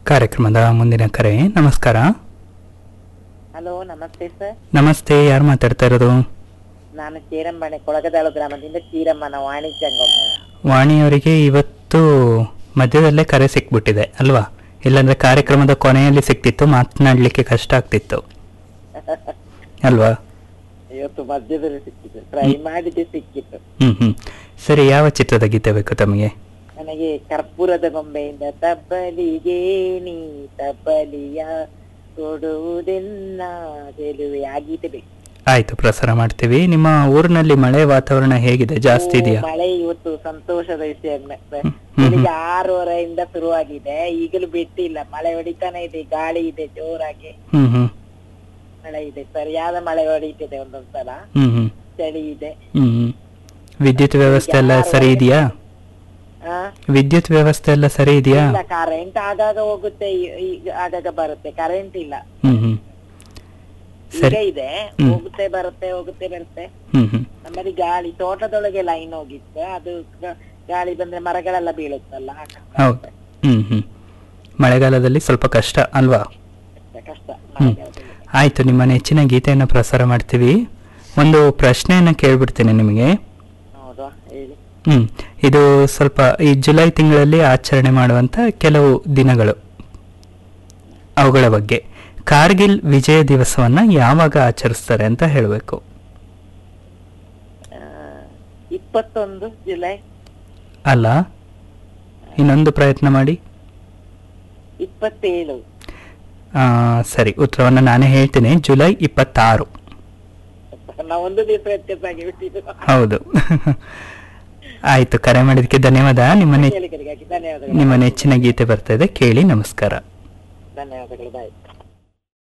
ಕಾರ್ಯಕ್ರಮದ ಮುಂದಿನ ಕರೆ ನಮಸ್ಕಾರ ಹಲೋ ನಮಸ್ತೆ ಸರ್ ನಮಸ್ತೆ ಯಾರು ಮಾತಾಡ್ತಾ ಇರೋದು ನಾನು ಚೀರಂಬಣೆ ಕೊಳಗದಾಳು ಗ್ರಾಮದಿಂದ ಚೀರಮ್ಮನ ವಾಣಿಜ್ಯಂಗೊಮ್ಮೆ ವಾಣಿಯವರಿಗೆ ಇವತ್ತು ಮಧ್ಯದಲ್ಲೇ ಕರೆ ಸಿಕ್ಬಿಟ್ಟಿದೆ ಅಲ್ವಾ ಇಲ್ಲಾಂದ್ರೆ ಕಾರ್ಯಕ್ರಮದ ಕೊನೆಯಲ್ಲಿ ಸಿಕ್ತಿತ್ತು ಮಾತನಾಡ್ಲಿಕ್ಕೆ ಕಷ್ಟ ಆಗ್ತಿತ್ತು ಅಲ್ವಾ ಇವತ್ತು ಮಧ್ಯದಲ್ಲಿ ಸಿಕ್ಕಿತು ಟ್ರೈ ಮಾಡಿದ್ದು ಸಿಕ್ಕಿತ್ತು ಹ್ಮ್ ಹ್ಮ್ ಸರಿ ಯಾವ ಚಿತ್ರದ ಗೀತೆ ಬೇಕು ತಮಗೆ ನನಗೆ ಕರ್ಪೂರದ ಗೊಂಬೆಯಿಂದ ತಬ್ಬಲಿಗೆ ನೀ ತಬ್ಬಲಿಯ ಕೊಡುವುದೆಲ್ಲ ಗೆಲುವೆ ಆ ಗೀತೆ ಬೇಕು ಆಯ್ತು ಪ್ರಸಾರ ಮಾಡ್ತೀವಿ ನಿಮ್ಮ ಊರಿನಲ್ಲಿ ಮಳೆ ವಾತಾವರಣ ಹೇಗಿದೆ ಜಾಸ್ತಿ ಓ, ಇದೆಯಾ ಮಳೆ ಇವತ್ತು ಸಂತೋಷದ ವಿಷಯ ಮ- ಮ- ಹ್ಮ್, ಹ್ಮ್. ಬೆಳಿಗ್ಗೆ ಆರೂವರೆಯಿಂದ ಶುರುವಾಗಿದೆ ಈಗಲೂ ಬಿಟ್ಟಿಲ್ಲ ಮಳೆ ಹೊಡಿತಾನೆ ಇದೆ ಗಾಳಿ ಇದೆ ಜೋರಾಗಿ ಹ್ಮ್ ಹ್ಮ್ ಮಳೆ ಇದೆ ಸರಿಯಾದ ಮಳೆ ಹೊಡಿತಿದೆ ಒಂದೊಂದ್ಸಲ ಹ್ಮ್ ಹ್ಮ್ ಚಳಿ ಇದೆ ಹ್ಮ್ ಹ್ಮ್ ವಿದ್ಯುತ್ ವ್ಯವಸ್ಥೆ ಎಲ್ಲ ಸರಿ ಇದೆಯಾ ಆ ವಿದ್ಯುತ್ ವ್ಯವಸ್ಥೆ ಎಲ್ಲ ಸರಿ ಇದೆಯಾ ಇಲ್ಲ ಕರೆಂಟ್ ಆಗಾಗ ಹೋಗುತ್ತೆ ಈ- ಈಗ ಆಗಾಗ ಬರುತ್ತೆ ಕರೆಂಟ್ ಇಲ್ಲ ಹ್ಮ್ ಹ್ಮ್ ಈಗ ಸರಿ ಇದೆ ಹ್ಮ್. ಹೋಗುತ್ತೆ ಬರುತ್ತೆ ಹೋಗುತ್ತೆ ಬರುತ್ತೆ ಹ್ಮ್ ಹ್ಮ್ ನಮ್ಮಲ್ಲಿ ಗಾಳಿ ತೋಟದೊಳಗೆ ಲೈನ್ ಹೋಗಿತ್ತು ಅದು ಗ- ಗಾಳಿ ಬಂದ್ರೆ ಮರಗಳೆಲ್ಲ ಬೀಳುತ್ತಲ್ಲ ಹೌದು ಹ್ಮ್ ಹ್ಮ್ ಮಳೆಗಾಲದಲ್ಲಿ ಸ್ವಲ್ಪ ಕಷ್ಟ ಅಲ್ವಾ ಕಷ್ಟ, ಕಷ್ಟ ಹ್ಮ್ ಮಳೆಗಾಲದಲ್ಲಿ. ಆಯ್ತು ನಿಮ್ಮ ನೆಚ್ಚಿನ ಗೀತೆಯನ್ನು ಪ್ರಸಾರ ಮಾಡ್ತೀವಿ ಒಂದು ಪ್ರಶ್ನೆಯನ್ನು ಕೇಳ್ಬಿಡ್ತೀನಿ ನಿಮಗೆ ಹೌದಾ ಹೇಳಿ ಹ್ಮ್ ಇದು ಸ್ವಲ್ಪ ಈ ಜುಲೈ ತಿಂಗಳಲ್ಲಿ ಆಚರಣೆ ಮಾಡುವಂತ ಕೆಲವು ದಿನಗಳು ಅವುಗಳ ಬಗ್ಗೆ ಕಾರ್ಗಿಲ್ ವಿಜಯ ದಿವಸವನ್ನ ಯಾವಾಗ ಆಚರಿಸ್ತಾರೆ ಅಂತ ಹೇಳಬೇಕು ಆ, ಇಪ್ಪತ್ತೊಂದು ಜುಲೈ ಅಲ್ಲ ಇನ್ನೊಂದು ಪ್ರಯತ್ನ ಮಾಡಿ ಇಪ್ಪತ್ತೇಳು ಆ, ಸರಿ ಉತ್ತರವನ್ನು ನಾನೇ ಹೇಳ್ತೀನಿ ಜುಲೈ ಇಪ್ಪತ್ತಾರು ನಾವು ಒಂದು ದಿವಸ ವ್ಯತ್ಯಾಸ ಆಗಿ ಬಿಟ್ಟಿದ್ದು ಹೌದು ಆಯ್ತು ಕರೆ ಮಾಡಿದಕ್ಕೆ ಧನ್ಯವಾದ ನಿಮ್ಮ ನೆ- ಕೇಳಿಕರಿಗಾಗಿ ಧನ್ಯವಾದಗಳು ನಿಮ್ಮ ನೆಚ್ಚಿನ ಗೀತೆ ಬರ್ತಾ ಇದೆ ಕೇಳಿ ನಮಸ್ಕಾರ ಧನ್ಯವಾದಗಳು ಬಾಯ್